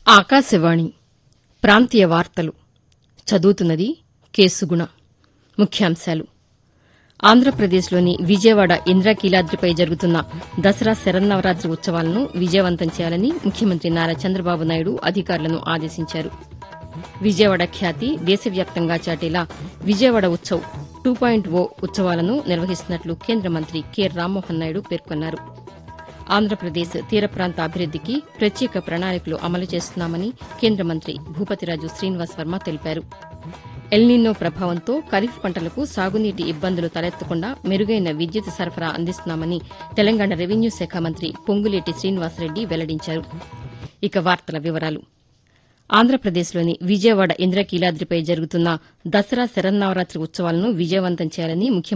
ఆకాశవాణి ప్రాంతీయ వార్తలు చదువుతున్నది కేసుగుణ ముఖ్యాంశాలు ఆంధ్రప్రదేశ్లోని విజయవాడ ఇంద్రకీలాద్రిపై జరుగుతున్న దసరా శరన్నవరాత్రి ఉత్సవాలను విజయవంతం చేయాలని ముఖ్యమంత్రి నారా చంద్రబాబు నాయుడు అధికారులను ఆదేశించారు విజయవాడ ఖ్యాతి దేశవ్యాప్తంగా చాటేలా Vijayawada Utsav two point O ఉత్సవాలను నిర్వహిస్తున్నట్లు కేంద్ర మంత్రి కె రామ్మోహన్ నాయుడు పేర్కొన్నారు ఆంధ్రప్రదేశ్ తీర ప్రాంత అభివృద్దికి ప్రత్యేక ప్రణాళికలు అమలు చేస్తున్నామని కేంద్ర మంత్రి భూపతిరాజు శ్రీనివాస్ వర్మ తెలిపారు ఎల్నినో ప్రభావంతో ఖరీఫ్ పంటలకు సాగునీటి ఇబ్బందులు తలెత్తకుండా మెరుగైన విద్యుత్ సరఫరా అందిస్తున్నామని తెలంగాణ రెవెన్యూ శాఖ మంత్రి పొంగులేటి శ్రీనివాసరెడ్డి వెల్లడించారు ఇక వార్తల వివరాలు ఆంధ్రప్రదేశ్లోని విజయవాడ ఇంద్రకీలాద్రిపై జరుగుతున్న దసరా శరన్నవరాత్రి ఉత్సవాలను విజయవంతం చేయాలని ముఖ్యమంత్రి